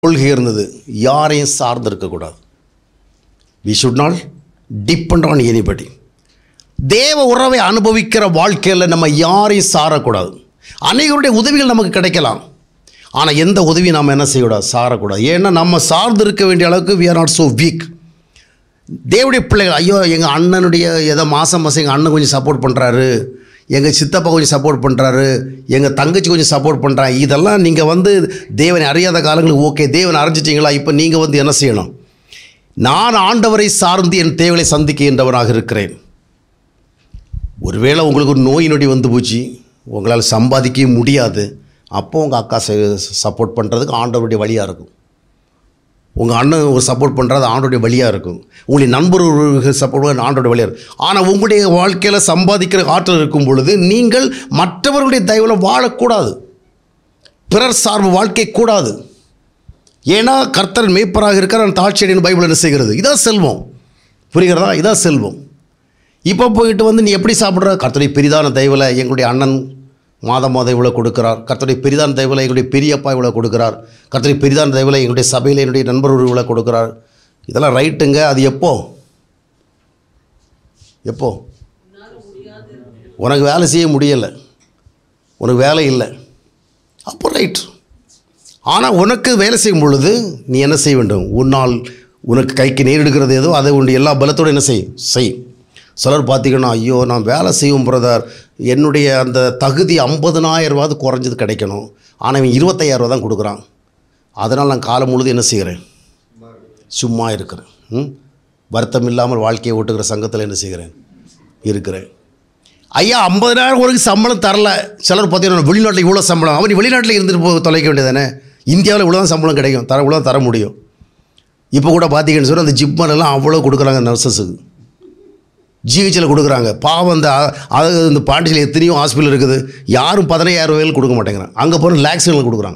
கொள்கை இருந்தது யாரையும் சார்ந்து இருக்கக்கூடாது we should not depend on anybody தேவ உறவை அனுபவிக்கிற வாழ்க்கையில் நம்ம யாரையும் சாரக்கூடாது அனைவருடைய உதவிகள் நமக்கு கிடைக்கலாம் ஆனால் எந்த உதவியும் நாம் என்ன செய்யக்கூடாது சாரக்கூடாது ஏன்னா நம்ம சார்ந்து இருக்க வேண்டிய அளவுக்கு we are not so weak தேவடைய பிள்ளைகள் ஐயோ எங்கள் அண்ணனுடைய ஏதோ மாதம் மாதம் எங்கள் அண்ணன் கொஞ்சம் சப்போர்ட் பண்ணுறாரு எங்கள் சித்தப்பா கொஞ்சம் சப்போர்ட் பண்ணுறாரு எங்கள் தங்கச்சி கொஞ்சம் சப்போர்ட் பண்ணுறாங்க இதெல்லாம் நீங்கள் வந்து தேவனை அறியாத காலங்களுக்கு ஓகே தேவனை அறிஞ்சிட்டிங்களா இப்போ நீங்கள் வந்து என்ன செய்யணும் நான் ஆண்டவரை சார்ந்து என் தேவையை சந்திக்கின்றவனாக இருக்கிறேன் ஒருவேளை உங்களுக்கு ஒரு நோய் நொடி வந்து போச்சு உங்களால் சம்பாதிக்கவே முடியாது அப்போ உங்கள் அக்கா சப்போர்ட் பண்ணுறதுக்கு ஆண்டவருடைய வழியாக இருக்கும் உங்கள் அண்ணன் ஒரு சப்போர்ட் பண்ணுறது ஆண்டோடைய வழியாக இருக்கும் உங்களுடைய நண்பர் ஒரு சப்போர்ட் பண்ண ஆண்டோடைய வழியாக இருக்கும் ஆனால் உங்களுடைய வாழ்க்கையில் சம்பாதிக்கிற ஆற்றல் இருக்கும் பொழுது நீங்கள் மற்றவர்களுடைய தயவில் வாழக்கூடாது பிறர் சார்பு வாழ்க்கை கூடாது ஏன்னா கர்த்தர் மேய்ப்பராக இருக்கிற நான் தாட்சியடின்னு பைபிள் என்ன செய்கிறது இதான் செல்வம் புரிகிறதா இதான் செல்வம் இப்போ போயிட்டு வந்து நீ எப்படி சாப்பிட்ற கர்த்தருடைய பெரிதான தயவில் எங்களுடைய அண்ணன் மாதம் மாதம் இவ்வளோ கொடுக்குறார் கர்த்தருடைய பெரிதான தயவில் எங்களுடைய பெரியப்பா இவ்வளோ கொடுக்குறார் கர்த்தருடைய பெரிதான தயவில் எங்களுடைய சபையில் என்னுடைய நண்பர் ஒரு இவ்வளோ கொடுக்குறார் இதெல்லாம் ரைட்டுங்க அது எப்போ எப்போ உனக்கு வேலை செய்ய முடியலை உனக்கு வேலை இல்லை அப்போ ரைட் ஆனால் உனக்கு வேலை செய்யும் பொழுது நீ என்ன செய்ய வேண்டும் உன்னால் உனக்கு கைக்கு நேரிடுகிறது ஏதோ அதை உண்டு எல்லா பலத்தோடு என்ன செய் செய் சிலர் பார்த்தீங்கன்னா ஐயோ நான் வேலை செய்யும் பிரதர் என்னுடைய அந்த தகுதி ஐம்பதுனாயிரரூவாது குறைஞ்சது கிடைக்கணும் ஆனால் இவன் இருபத்தையாயிரரூவா தான் கொடுக்குறான் அதனால் நான் காலம் முழுது என்ன செய்கிறேன் சும்மா இருக்கிறேன் ம் வருத்தம் இல்லாமல் வாழ்க்கையை ஓட்டுகிற சங்கத்தில் என்ன செய்கிறேன் இருக்கிறேன் ஐயா ஐம்பதாயிரம் உனக்கு சம்பளம் தரல சிலர் பார்த்தீங்கன்னா வெளிநாட்டில் இவ்வளோ சம்பளம் அவன் வெளிநாட்டில் இருந்துட்டு போ தொலைக்க வேண்டியதானே இந்தியாவில் இவ்வளோ தான் சம்பளம் கிடைக்கும் தர இவ்வளோ தர முடியும் இப்போ கூட பார்த்தீங்கன்னு சொல்லி அந்த ஜிப்மன் எல்லாம் அவ்வளோ கொடுக்குறாங்க நர்சஸுக்கு ஜிஹெச்சில் கொடுக்குறாங்க பாவம் அந்த அது இந்த பாண்டிச்சியில் எத்தனையோ ஹாஸ்பிட்டல் இருக்குது யாரும் பதினையாயிரம் ரூபாயில் கொடுக்க மாட்டேங்கிறாங்க அங்கே போகிற லேக்ஸுகள் கொடுக்குறாங்க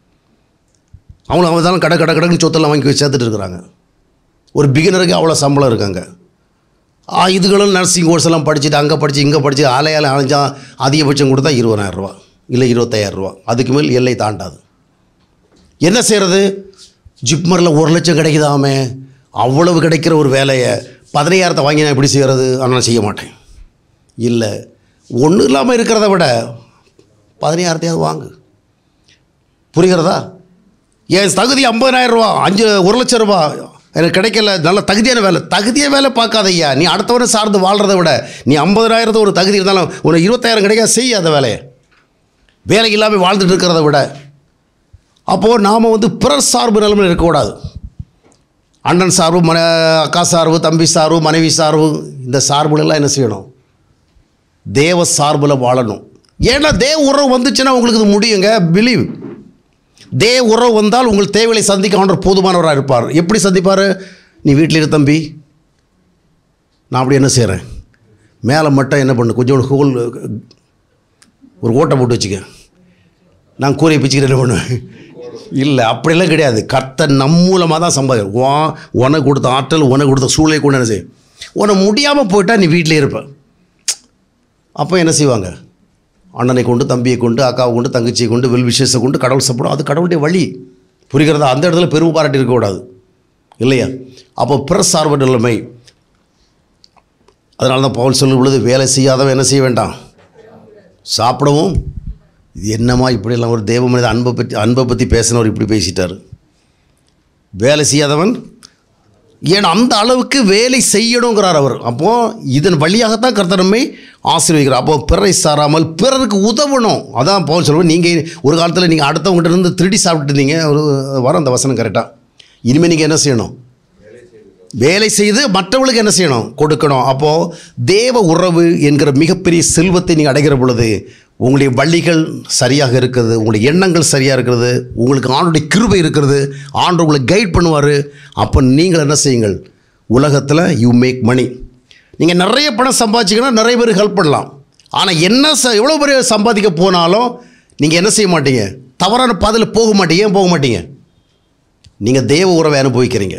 அவங்கள அவங்க தான் கடை கடை கடைன்னு சொத்தெல்லாம் வாங்கி வச்சு சேர்த்துட்டு இருக்கிறாங்க ஒரு பிகினருக்கு அவ்வளோ சம்பளம் இருக்காங்க ஆ, இதுகளும் நர்சிங் கோர்ஸ் எல்லாம் படிச்சுட்டு அங்கே படித்து இங்கே படித்து ஆலையால் அலைஞ்சா அதிகபட்சம் கொடுத்தா இருபதாயிரரூவா இல்லை இருபத்தாயிரரூவா அதுக்கு மேல் எல்லை தாண்டாது என்ன செய்கிறது ஜிப்மரில் ஒரு லட்சம் கிடைக்குதாமே அவ்வளவு கிடைக்கிற ஒரு வேலையை பதினையாயிரத்தை வாங்கி நான் எப்படி செய்கிறது ஆனால் நான் செய்ய மாட்டேன் இல்லை ஒன்றும் இல்லாமல் இருக்கிறத விட பதினையாயிரத்தையாவது வாங்கு புரிகிறதா என் தகுதி 50000 ரூபா அஞ்சு ஒரு லட்சம் ரூபா எனக்கு கிடைக்கல நல்ல தகுதியான வேலை தகுதியான வேலை பார்க்காதய்யா நீ அடுத்தவனை சார்ந்து வாழ்கிறத விட நீ ஐம்பதாயிரத்து ஒரு தகுதி இருந்தாலும் உனக்கு இருபத்தாயிரம் கிடைக்காது செய்ய அந்த வேலையை வேலை இல்லாமல் வாழ்ந்துட்டு இருக்கிறத விட அப்போது நாம் வந்து பிறர் சார்பு நிலைமையில் இருக்கக்கூடாது அண்ணன் சார்பு மன அக்கா சார்பு தம்பி சார்பு மனைவி சார்பு இந்த சார்புகளெல்லாம் என்ன செய்யணும் தேவ சார்பில் வாழணும் ஏன்னா தேவ உறவு வந்துச்சுன்னா உங்களுக்கு இது முடியுங்க பிலீவ் தேவ உறவு வந்தால் உங்கள் தேவையை சந்திக்க ஆண்டவர் போதுமானவராக இருப்பார் எப்படி சந்திப்பார் நீ வீட்டில் இரு தம்பி நான் அப்படி என்ன செய்கிறேன் மேலே மட்டும் என்ன பண்ணு கொஞ்சம் ஹோல் ஒரு ஓட்டை போட்டு வச்சுக்க நான் கூரையை பிச்சுக்கிட்டு என்ன பண்ணுவேன் இல்லை அப்படியெல்லாம் கிடையாது கர்த்தர் நம் மூலமாக தான் சம்பாதிக்கும் வா உனக்கு கொடுத்த ஆற்றல் உனக்கு கொடுத்த சூழ்நிலை கூட என்ன செய்யும் உனக்கு முடியாமல் போயிட்டால் நீ வீட்டிலே இருப்ப அப்போ என்ன செய்வாங்க அண்ணனை கொண்டு தம்பியை கொண்டு அக்காவை கொண்டு தங்கச்சியை கொண்டு வெல் விஷயத்தை கொண்டு கடவுள் சாப்பிடும் அது கடவுளுடைய வழி புரிகிறதா அந்த இடத்துல பெருமை பாராட்டி இருக்கக்கூடாது இல்லையா அப்போ பிற சார்பு நிலைமை அதனால தான் பவுல் சொல்லும் பொழுது வேலை செய்யாதவன் என்ன செய்ய வேண்டாம் சாப்பிடவும் இது என்னம்மா இப்படியெல்லாம் ஒரு தேவ மனித அன்பை பற்றி அன்பை பற்றி பேசினவர் இப்படி பேசிட்டார் வேலை செய்யாதவன் ஏன்னா அந்த அளவுக்கு வேலை செய்யணுங்கிறார் அவர் அப்போது இதன் வழியாகத்தான் கர்த்தர் நம்மை ஆசீர்வதிக்கிறார் அப்போது பிறரை சாராமல் பிறருக்கு உதவணும் அதான் பவுல் சொல்லுவேன் நீங்கள் ஒரு காலத்தில் நீங்கள் அடுத்தவங்ககிட்ட இருந்து திருடி சாப்பிட்டு இருந்தீங்க ஒரு வரும் அந்த வசனம் கரெக்டாக இனிமேல் நீங்கள் என்ன செய்யணும் வேலை செய்து மற்றவர்களுக்கு என்ன செய்யணும் கொடுக்கணும் அப்போது தேவ உறவு என்கிற மிகப்பெரிய செல்வத்தை நீங்கள் அடைகிற பொழுது உங்களுடைய வழிகள் சரியாக இருக்கிறது உங்களுடைய எண்ணங்கள் சரியாக இருக்கிறது உங்களுக்கு ஆண்டுடைய கிருபை இருக்கிறது ஆண்டு உங்களை கைட் பண்ணுவார் அப்போ நீங்கள் என்ன செய்யுங்கள் உலகத்தில் யூ மேக் மணி நீங்கள் நிறைய பணம் சம்பாதிச்சிங்கன்னா நிறைய பேர் ஹெல்ப் பண்ணலாம் ஆனால் என்ன ச எவ்வளோ பெரிய சம்பாதிக்க போனாலும் நீங்கள் என்ன செய்ய மாட்டீங்க தவறான பாதையில் போக மாட்டீங்க ஏன் போக மாட்டீங்க நீங்கள் தேவ உறவை அனுபவிக்கிறீங்க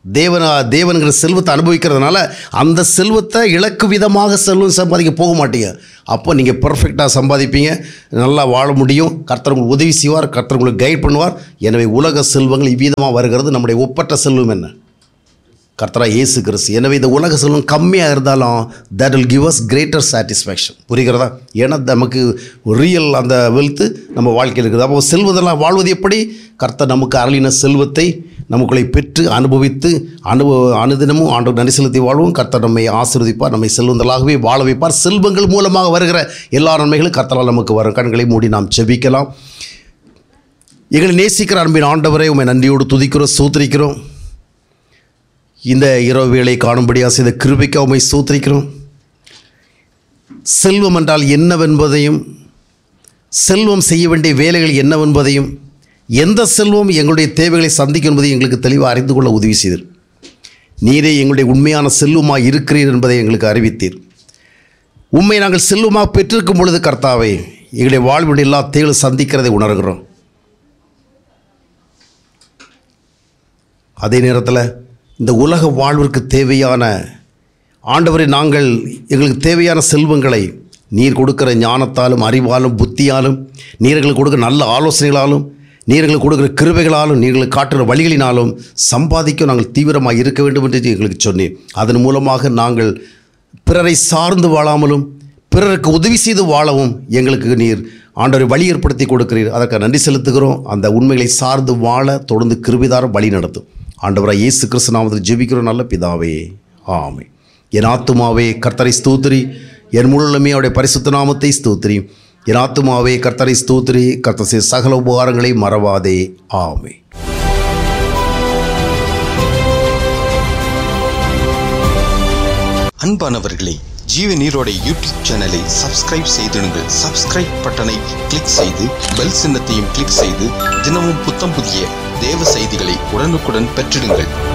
தேவன தேவனுங்கிற செல்வத்தை அனுபவிக்கிறதுனால அந்த செல்வத்தை இலக்கு விதமாக செல்வம் சம்பாதிக்க போக மாட்டீங்க அப்போ நீங்கள் பர்ஃபெக்டாக சம்பாதிப்பீங்க நல்லா வாழ முடியும் கர்த்தர் உங்களுக்கு உதவி செய்வார் கர்த்தர் உங்களுக்கு கைட் பண்ணுவார் எனவே உலக செல்வங்கள் இவ்விதமாக வருகிறது நம்முடைய ஒப்பற்ற செல்வம் என்ன கர்த்தரா இயேசு கிறிஸ்து எனவே இந்த உலக செல்வம் கம்மியாக இருந்தாலும் that will give us greater satisfaction புரிகிறதா ஏன்னா நமக்கு ரியல் அந்த வெல்த்து நம்ம வாழ்க்கையில் இருக்குது அப்போ செல்வதெல்லாம் வாழ்வது எப்படி கர்த்தர் நமக்கு அருளின செல்வத்தை நமக்குள்ளே பெற்று அனுபவித்து அனுபவ அனுதினமும் ஆண்டு நன்றி செலுத்தி வாழ்வோம் கர்த்தர் நம்மை ஆசீர்வதிப்பார் நம்மை செல்வந்தலாகவே வாழ வைப்பார் செல்வங்கள் மூலமாக வருகிற எல்லா நன்மைகளும் கர்த்தரால் நமக்கு வரும் கண்களை மூடி நாம் செபிக்கலாம் எங்களை நேசிக்கிற அன்பின் ஆண்டவரை உண்மை நன்றியோடு துதிக்கிறோம் சூத்திரிக்கிறோம் இந்த இரவு வேளை காணும்படியாக செய்த கிருபைக்கு உமை சூத்திரிக்கிறோம் செல்வம் என்றால் என்னவென்பதையும் செல்வம் செய்ய வேண்டிய வேலைகள் என்னவென்பதையும் எந்த செல்வம் எங்களுடைய தேவைகளை சந்திக்கும் என்பதை எங்களுக்கு தெளிவாக அறிந்து கொள்ள உதவி செய்தீர் நீரே எங்களுடைய உண்மையான செல்வமாக இருக்கிறீர் என்பதை எங்களுக்கு அறிவித்தீர் உண்மை நாங்கள் செல்வமாக பெற்றிருக்கும் பொழுது கர்த்தாவே எங்களுடைய வாழ்வுடைய எல்லா தேவைகளும் சந்திக்கிறதை உணர்கிறோம் அதே நேரத்தில் இந்த உலக வாழ்விற்கு தேவையான ஆண்டவரை நாங்கள் எங்களுக்கு தேவையான செல்வங்களை நீர் கொடுக்கிற ஞானத்தாலும் அறிவாலும் புத்தியாலும் நீர் எங்களுக்கு கொடுக்கிற நல்ல ஆலோசனைகளாலும் நீர் எங்களுக்கு கொடுக்கிற கிருபைகளாலும் நீங்களுக்கு காட்டுகிற வழிகளினாலும் சம்பாதிக்க நாங்கள் தீவிரமாக இருக்க வேண்டும் என்று எங்களுக்கு சொன்னீர் அதன் மூலமாக நாங்கள் பிறரை சார்ந்து வாழாமலும் பிறருக்கு உதவி செய்து வாழவும் எங்களுக்கு நீர் ஆண்டவரை வழி ஏற்படுத்தி கொடுக்கிறீர் அதற்கு நன்றி செலுத்துகிறோம் அந்த உண்மைகளை சார்ந்து வாழ தொடர்ந்து கிருபிதாரம் வழி நடத்தும் ஆண்டவராக இயேசு கிறிஸ்து நாமத்தில் ஜெபிக்கிறோம் நல்ல பிதாவே ஆமே என் ஆத்துமாவே கர்த்தரை ஸ்தூத்திரி என் முழுமே அவருடைய பரிசுத்த நாமத்தை ஸ்தூத்திரி என் ஆத்துமாவே கர்த்தரை ஸ்தூத்திரி கர்த்தர் செய்த சகல உபகாரங்களை மறவாதே ஆமே அன்பானவர்களே ஜீவ நீரோட யூடியூப் சேனலை சப்ஸ்கிரைப் செய்திடுங்கள் சப்ஸ்கிரைப் பட்டனை கிளிக் செய்து பெல் சின்னத்தையும் கிளிக் செய்து தினமும் புத்தம் புதிய தேவ செய்திகளை உடனுக்குடன் பெற்றிடுங்கள்